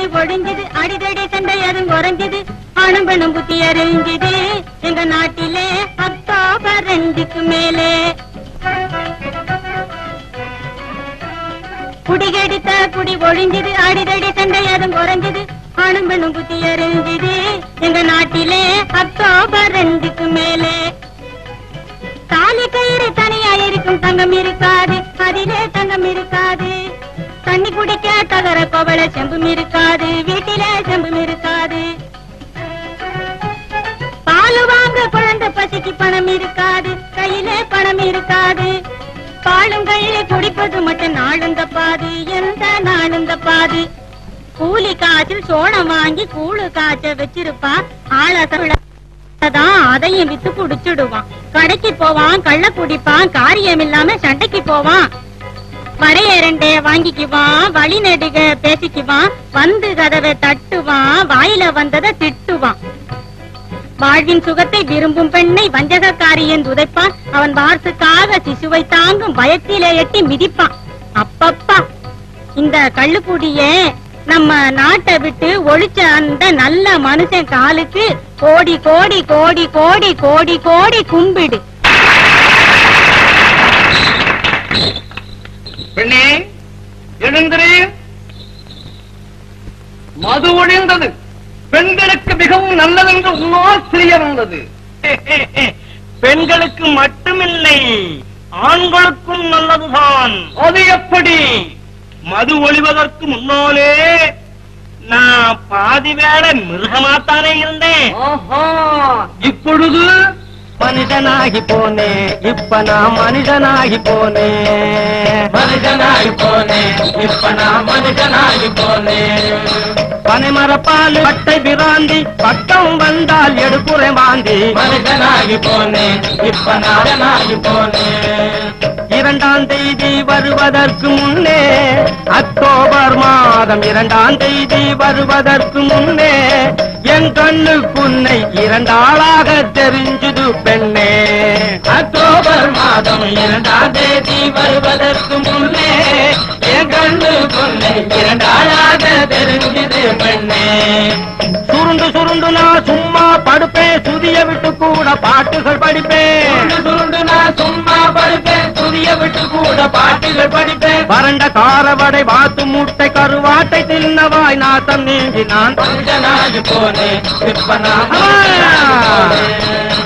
குடி ஒழிஞ்சுது அடிதடி சண்டை அதுவும் குறைஞ்சுது ஆணும் பெண்ணும் புத்தி அறிஞ்சுது எங்க நாட்டிலே அக்டோபர் ரெண்டுக்கு மேலே குடிகெடுத்த குடி ஒழிஞ்சுது அடிதடி சண்டை அதுவும் குறைஞ்சுது ஆணும் பெண்ணும் புத்தி அறிஞ்சுது எங்க நாட்டிலே அக்டோபர் ரெண்டுக்கு மேலே தாலி கயிறு தனியா இருக்கும் தங்கம் இருக்காது அதிலே தங்கம் இருக்காது தண்ணி குடிக்க தகர கோவல செம்பும் இருக்காது வீட்டிலே செம்பும் இருக்காது பால் வாங்க குழந்தை பசிக்கு பணம் இருக்காது கையிலே பணம் இருக்காது பாலும் கையில குடிப்பது மட்டும் நாளும் தப்பாது எந்த நாளும் தப்பாது கூலி காய்ச்சல் சோளம் வாங்கி கூழு காய்ச்ச வச்சிருப்பா ஆள தான் அதையும் வித்து குடிச்சிடுவான் கடைக்கு போவான் கள்ள குடிப்பான் காரியம் இல்லாம சண்டைக்கு போவான் வடைய ரெண்டே வாங்கிக்குவான் வழி நெடுக பேசிக்குவான் வந்து கதவை தட்டுவான் வாயில வந்ததை திட்டுவான் வாழ்வின் சுகத்தை விரும்பும் பெண்ணை வஞ்சகக்காரியன் உதைப்பான் அவன் வார்த்துக்காக சிசுவை தாங்கும் பயத்திலே எட்டி மிதிப்பான் அப்பப்பா இந்த கள்ளுக்குடியே நம்ம நாட்டை விட்டு ஒழிச்ச அந்த நல்ல மனுஷன் காலுக்கு கோடி கோடி கோடி கோடி கோடி கோடி கும்பிடு பெண்ணே எழுந்திரு மது ஒழிந்தது பெண்களுக்கு மிகவும் நல்லதென்று உன்னால் தெரிய வந்தது பெண்களுக்கு மட்டுமில்லை ஆண்களுக்கும் நல்லதுதான் அது எப்படி மது ஒழிவதற்கு முன்னாலே நான் பாதி வேளை மிருகமாத்தானே இருந்தேன் ஆஹா இப்பொழுது மனுஷனாகி போனேன் இப்ப நான் மனுஷனாகி போனேன் மனுஷனாகி போனேன் இப்ப நான் மனுஷனாகி போனேன் பனைமரப்பால் பட்டை பிராந்தி பக்கம் வந்தால் எடுக்குறை வாந்தி மனுஷனாகி போனேன் இப்ப நாடனாகி போனேன் இரண்டாம் தேதி வருவதற்கு முன்னே அக்டோபர் மாதம் இரண்டாம் தேதி வருவதற்கு முன்னே என் கண்ணுக்குன்னை இரண்டாளாக தெரிஞ்சுது பெண்ணே அக்டோபர் மாதம் இரண்டாம் தேதி வருவதற்கு முன்னே என் கண்ணு கொள்ளை இரண்டாளாக தெரிஞ்சது பெண்ணே சுருண்டு சுருண்டு நான் சும்மா படுப்பேன் சுதிய விட்டு கூட பாட்டுகள் படிப்பேன் சுருண்டு சுருண்டு நான் சும்மா படிப்பேன் துதிய விட்டு கூட பாட்டுகள் படிப்பேன் வறண்ட காரவடை வாத்து முட்டை கருவாட்டை தின்னவாய் நாத்தம் நீங்கி நான் மனுஷனாகி போனேன் இப்ப நான் மனுஷனாகி போனேன்.